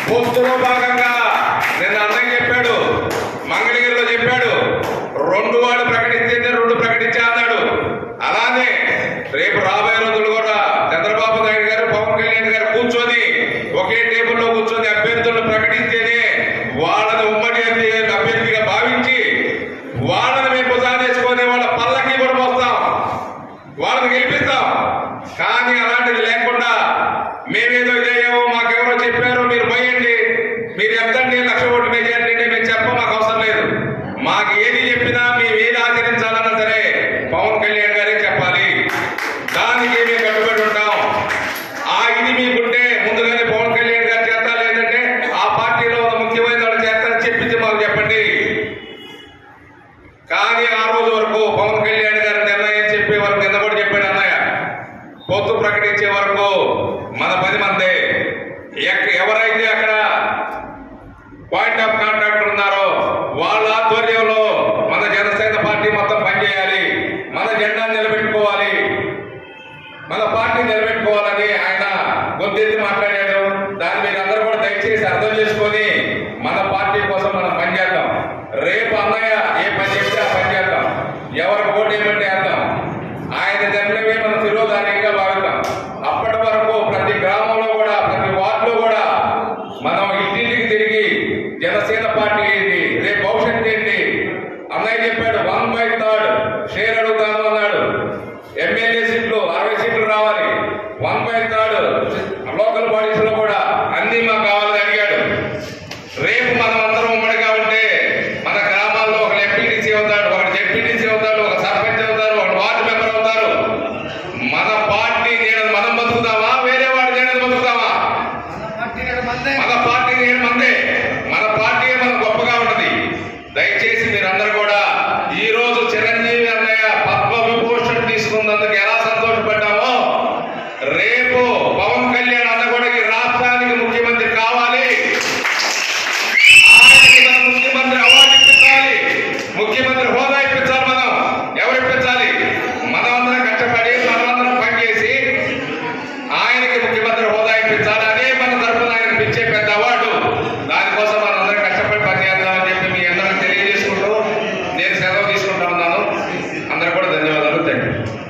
పొత్తులో భాగంగా నిన్న అన్నయ్య చెప్పాడు మంగళగిరిలో చెప్పాడు రెండు వాడు ప్రకటిస్తేనే రెండు ప్రకటించా అన్నాడు అలానే రేపు రాబోయే రోజులు కూడా చంద్రబాబు నాయుడు గారు పవన్ కళ్యాణ్ గారు కూర్చొని ఒకే టేబుల్లో కూర్చొని అభ్యర్థులను ప్రకటిస్తేనే వాళ్ళని ఉమ్మడి అభ్య- అభ్యర్థిగా భావించి వాళ్ళని మేము భుజానేసుకొని వాళ్ళ పల్లకి కూడా మోస్తాం వాళ్ళని గెలిపిస్తాం కానీ అలాంటిది లేకుండా మేమేదో ఇదేమో మాకెవరో చెప్పారో మీరు పోయండి మీరు ఎంతండి లక్ష ఓట్లు మెజార్టీ అంటే మేము చెప్ప మాకు అవసరం లేదు మాకు ఏది చెప్పినా మేము ఏది ఆచరించాలన్నా సరే పవన్ కళ్యాణ్ గారే చెప్పాలి దానికి మేము కట్టుబడి ఉంటాం ఆ ఇది మీకుంటే ముందుగానే పవన్ కళ్యాణ్ గారు చేస్తా లేదంటే ఆ పార్టీలో ఉన్న ముఖ్యమైన వాళ్ళు చేస్తారని చెప్పించి మాకు చెప్పండి కానీ ఆ రోజు వరకు పవన్ కళ్యాణ్ గారు నిర్ణయం చెప్పే వరకు నిన్న కూడా చెప్పాడు అన్నయ్య పొత్తు ప్రకటించే వరకు మన పది మందే ఎక్క- ఎవరైతే అక్కడ పాయింట్ ఆఫ్ కాంటాక్ట్ ఉన్నారో వాళ్ళ ఆధ్వర్యంలో మన జనసేన పార్టీ మొత్తం పనిచేయాలి మన జెండా నిలబెట్టుకోవాలి మన పార్టీ నిలబెట్టుకోవాలని ఆయన గొంతెత్తి మాట్లాడాడు దాన్ని మీరు అందరూ కూడా దయచేసి అర్థం చేసుకొని మన పార్టీ కోసం మనం పనిచేద్దాం రేపు అన్నయ్య ఏ పని చెప్తే ఆ పని చేద్దాం ఎవరికి ఓటు ఏమంటే వేద్దాం ఆయన నిర్ణయమే మనం శిరోధార్యంగా భావిద్దాం అప్పటి వరకు ప్రతి గ్రామంలో కూడా ప్రతి వార్డులో కూడా మనం ఇంటింటికి తిరిగి జనసేన పార్టీ ఏంటి రేపు భవిష్యత్తు ఏంటి అన్నయ్య చెప్పాడు వన్ బై థర్డ్ షేర్ అడుగుతాను అన్నాడు ఎమ్మెల్యే సీట్లు అరవై సీట్లు రావాలి one by third local bodies లో కూడా అన్ని మాకు కావాలని అడిగాడు రేపు మనం అందరం ఉమ్మడిగా ఉంటే మన గ్రామాల్లో ఒక ఎంపీటీసీ అవుతాడు ఒక జెడ్పీటీసీ అవుతాడు ఒక సర్పంచ్ అవుతారు ఒక వార్డు మెంబర్ అవుతారు మన పార్టీ నేను మనం బతుకుతామా వేరే వాడు నేను బతుకుతామా మన పార్టీ నేడు మందే మన పార్టీ నేను మందే